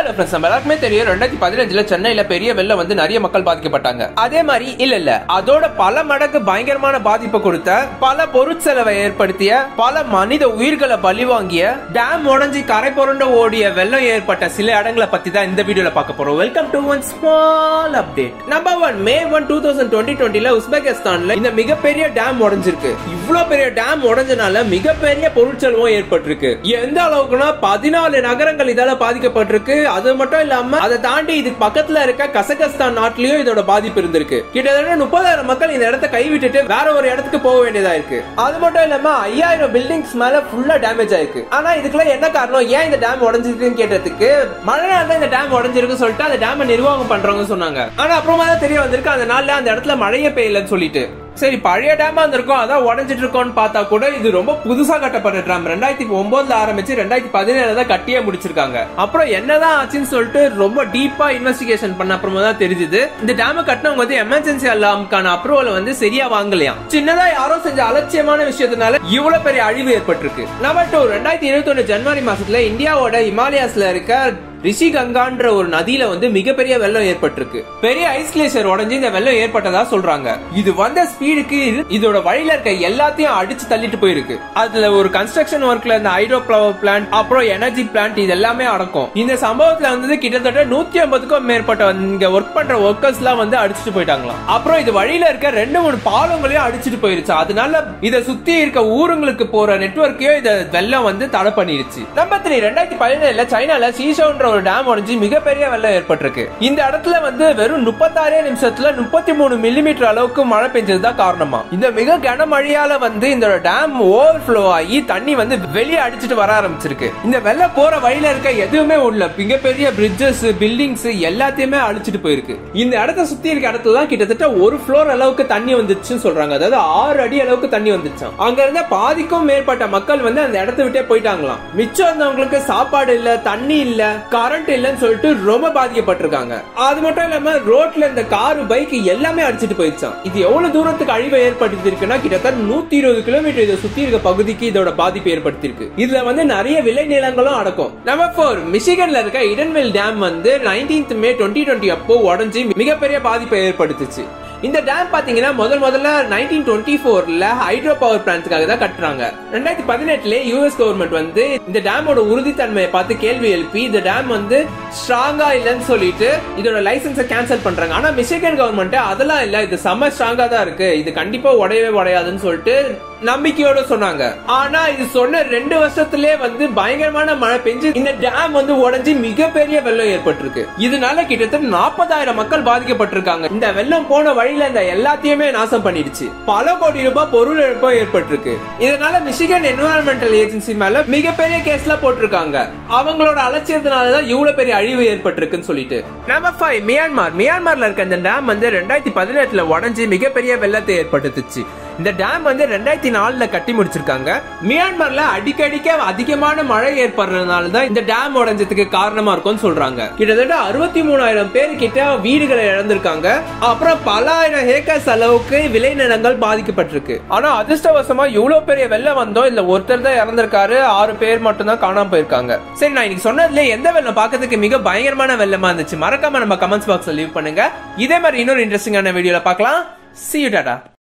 hello friends நம்ம எல்லாருக்குமே தெரியும் ரெண்டாயிரத்தி பதினஞ்சுல சென்னையில பெரிய வெள்ளம் வந்து நிறைய மக்கள் பாதிக்கப்பட்டாங்க அதே மாதிரி இல்ல இல்ல அதோட பல மடங்கு பயங்கரமான பாதிப்பை கொடுத்த பல பொருட்செலவை ஏற்படுத்திய பல மனித உயிர்களை பலி வாங்கிய டேம் உடஞ்சி கரை புரண்ட ஓடிய வெள்ளம் ஏற்பட்ட சில இடங்களை பத்தி தான் இந்த வீடியோல பார்க்க போறோம் welcome to one small update number one May one two thousand twenty டுவெண்ட்டில உஸ்பெகிஸ்தான்ல இந்த மிகப்பெரிய டேம் உடைஞ்சிருக்கு இவ்வளவு பெரிய டேம் உடைஞ்சனால மிகப்பெரிய பொருட்செலவும் ஏற்பட்டிருக்கு எந்த அளவுக்குன்னா பதினாலு நகரங்கள் இதால பாதிக்கப்பட்டிருக்கு அது மட்டும் இல்லாம அதை தாண்டி இதுக்கு பக்கத்துல இருக்க கசகஸ்தான் நாட்டிலயும் இதோட பாதிப்பு இருந்திருக்கு கிட்டத்தட்ட முப்பதாயிரம் மக்கள் இந்த இடத்த கைவிட்டுட்டு வேற ஒரு இடத்துக்கு போக வேண்டியதா இருக்கு அது மட்டும் இல்லாம ஐயாயிரம் பில்டிங்ஸ் மேல ஃபுல்லா டேமேஜ் ஆயிருக்கு ஆனா இதுக்கெல்லாம் என்ன காரணம் ஏன் இந்த டேம் உடஞ்சிருக்குன்னு கேட்டதுக்கு மழை நாள்ல இந்த டேம் உடஞ்சிருக்கு சொல்லிட்டு அந்த டேம் நிர்வாகம் பண்றவங்க சொன்னாங்க ஆனா அப்புறமா தான் தெரிய வந்திருக்கு அந்த நாள்ல அந்த இடத்துல மழையே பெய்யலன்னு சொல்லிட்டு சரி பழைய டேமா இருந்திருக்கும் அதான் உடஞ்சிட்டு இருக்கோம்னு பார்த்தா கூட இது ரொம்ப புதுசா கட்டப்பட்ட டேம் ரெண்டாயிரத்தி ஒன்பதுல ஆரம்பிச்சு ரெண்டாயிரத்தி பதினேழுல தான் கட்டியே முடிச்சிருக்காங்க அப்புறம் என்னதான் ஆச்சுன்னு சொல்லிட்டு ரொம்ப டீப்பா இன்வெஸ்டிகேஷன் பண்ண அப்புறமா தான் தெரிஞ்சது இந்த டேம் கட்டினவங்க வந்து எமர்ஜென்சி அலாமுக்கான அப்ரூவல் வந்து சரியா வாங்கலையாம் சின்னதா யாரோ செஞ்ச அலட்சியமான விஷயத்தினால இவ்வளவு பெரிய அழிவு ஏற்பட்டிருக்கு நம்பர் டூ ரெண்டாயிரத்தி இருபத்தி ஒண்ணு ஜனவரி மாசத்துல இந்தியாவோட ஹிமாலயாஸ்ல இருக்க ரிஷி கங்கான்ற ஒரு நதியில வந்து மிகப்பெரிய வெள்ளம் ஏற்பட்டிருக்கு பெரிய ஐஸ் கிளேசியர் உடஞ்சி இந்த வெள்ளம் ஏற்பட்டதா சொல்றாங்க இது வந்த ஸ்பீடுக்கு இதோட வழியில இருக்க எல்லாத்தையும் அடிச்சு தள்ளிட்டு போயிருக்கு அதுல ஒரு கன்ஸ்ட்ரக்ஷன் ஒர்க்ல இந்த ஹைட்ரோ பவர் பிளான்ட் அப்புறம் எனர்ஜி பிளான்ட் இது எல்லாமே அடக்கும் இந்த சம்பவத்துல வந்து கிட்டத்தட்ட நூத்தி ஐம்பதுக்கும் மேற்பட்ட இங்க ஒர்க் பண்ற ஒர்க்கர்ஸ் எல்லாம் வந்து அடிச்சுட்டு போயிட்டாங்களாம் அப்புறம் இது வழியில இருக்க ரெண்டு மூணு பாலங்களையும் அடிச்சுட்டு போயிருச்சு அதனால இத சுத்தி இருக்க ஊருங்களுக்கு போற நெட்வொர்க்கையும் இத வெள்ளம் வந்து தடை பண்ணிருச்சு நம்பர் த்ரீ ரெண்டாயிரத்தி பதினேழுல சைனால சீஷோன்ற ஒரு டேம் உடஞ்சி மிகப்பெரிய வெள்ளம் ஏற்பட்டிருக்கு இந்த இடத்துல வந்து வெறும் முப்பத்தாறே நிமிஷத்துல முப்பத்தி மூணு மில்லிமீட்டர் அளவுக்கு மழை பெஞ்சதுதான் காரணமா இந்த மிக கனமழையால வந்து இந்த டேம் ஓவர் ஃப்ளோ ஆகி தண்ணி வந்து வெளியே அடிச்சிட்டு வர ஆரம்பிச்சிருக்கு இந்த வெள்ளம் போற வழியில இருக்க எதுவுமே உள்ள மிகப்பெரிய பிரிட்ஜஸ் பில்டிங்ஸ் எல்லாத்தையுமே அழிச்சிட்டு போயிருக்கு இந்த இடத்த சுத்தி இருக்க இடத்துல தான் கிட்டத்தட்ட ஒரு ஃப்ளோர் அளவுக்கு தண்ணி வந்துச்சுன்னு சொல்றாங்க அதாவது ஆறு அடி அளவுக்கு தண்ணி வந்துச்சாம் அங்க இருந்த பாதிக்கும் மேற்பட்ட மக்கள் வந்து அந்த இடத்த விட்டே போயிட்டாங்களாம் மிச்சம் இருந்தவங்களுக்கு சாப்பாடு இல்ல தண்ணி இல்ல கரண்ட் இல்லன்னு சொல்லிட்டு ரொம்ப பாதிக்கப்பட்டிருக்காங்க அது மட்டும் இல்லாம ரோட்ல இந்த காரு பைக் எல்லாமே அடிச்சிட்டு போயிடுச்சான் இது எவ்வளவு தூரத்துக்கு அழிவை ஏற்படுத்தி இருக்குன்னா கிட்டத்தட்ட நூத்தி இருபது கிலோமீட்டர் இதை சுத்தி இருக்க பகுதிக்கு இதோட பாதிப்பு ஏற்படுத்தியிருக்கு இதுல வந்து நிறைய விளை நிலங்களும் அடக்கும் நம்பர் போர் மிஷிகன்ல இருக்க இடன்வெல் டேம் வந்து நைன்டீன்த் மே டுவெண்ட்டி டுவெண்ட்டி அப்போ உடஞ்சி மிகப்பெரிய பாதிப்பை ஏற்படுத்துச்சு இந்த டேம் பாத்தீங்கன்னா முதல் முதல்ல நைன்டீன் டுவெண்ட்டி ஃபோர்ல ஹைட்ரோ பவர் பிளான்ட்ஸ்க்காக தான் கட்டுறாங்க ரெண்டாயிரத்தி பதினெட்டுல யூஎஸ் கவர்மெண்ட் வந்து இந்த டேமோட உறுதித்தன்மையை பார்த்து கேள்வி எழுப்பி இந்த டேம் வந்து ஸ்ட்ராங்கா இல்லைன்னு சொல்லிட்டு இதோட லைசன்ஸை கேன்சல் பண்றாங்க ஆனா மிஷிகன் கவர்மெண்ட் அதெல்லாம் இல்ல இது செம்ம ஸ்ட்ராங்கா தான் இருக்கு இது கண்டிப்பா உடையவே உடையாதுன்னு சொல்லிட்டு நம்பிக்கையோட சொன்னாங்க ஆனா இது சொன்ன ரெண்டு வருஷத்திலே வந்து பயங்கரமான மழை பெஞ்சு இந்த டேம் வந்து உடஞ்சி மிகப்பெரிய வெள்ளம் ஏற்பட்டிருக்கு இதனால கிட்டத்தட்ட நாற்பதாயிரம் மக்கள் பாதிக்கப்பட்டிருக்காங்க இந்த வெள்ளம் போன வழியில இந்த எல்லாத்தையுமே நாசம் பண்ணிடுச்சு பல கோடி ரூபாய் பொருள் இழப்பும் ஏற்பட்டிருக்கு இதனால மிஷிகன் என்வரான்மெண்டல் ஏஜென்சி மேல மிகப்பெரிய கேஸ்ல போட்டிருக்காங்க அவங்களோட அலட்சியத்தினாலதான் இவ்வளவு பெரிய அழிவு ஏற்பட்டிருக்குன்னு சொல்லிட்டு நம்பர் ஃபைவ் மியான்மார் மியான்மார்ல இருக்க இந்த டேம் வந்து ரெண்டாயிரத்தி பதினெட்டுல உடஞ்சி மிகப்பெரிய வெள்ளத்தை ஏற்படுத்துச்சு இந்த டேம் வந்து ரெண்டாயிரத்தி நாலுல கட்டி முடிச்சிருக்காங்க மியான்மர்ல அடிக்கடிக்க அதிகமான மழை ஏற்படுறதுனால தான் இந்த டேம் உடஞ்சதுக்கு காரணமா இருக்கும்னு சொல்றாங்க கிட்டத்தட்ட அறுபத்தி மூணாயிரம் பேர் கிட்ட வீடுகளை இழந்திருக்காங்க அப்புறம் பல ஆயிரம் ஏக்கர்ஸ் அளவுக்கு விளைநிலங்கள் பாதிக்கப்பட்டிருக்கு ஆனா அதிர்ஷ்டவசமா இவ்வளவு பெரிய வெள்ளம் வந்தோம் இல்ல ஒருத்தர் தான் இறந்திருக்காரு ஆறு பேர் மட்டும் தான் காணாம போயிருக்காங்க சரி நான் இன்னைக்கு சொன்னதுல எந்த வெள்ளம் பார்க்கறதுக்கு மிக பயங்கரமான வெள்ளமா இருந்துச்சு மறக்காம நம்ம கமெண்ட்ஸ் பாக்ஸ்ல லீவ் பண்ணுங்க இதே மாதிரி இன்னொரு இன்ட்ரெஸ்டிங்கான வீடியோல பார்க்கலாம் see you டாடா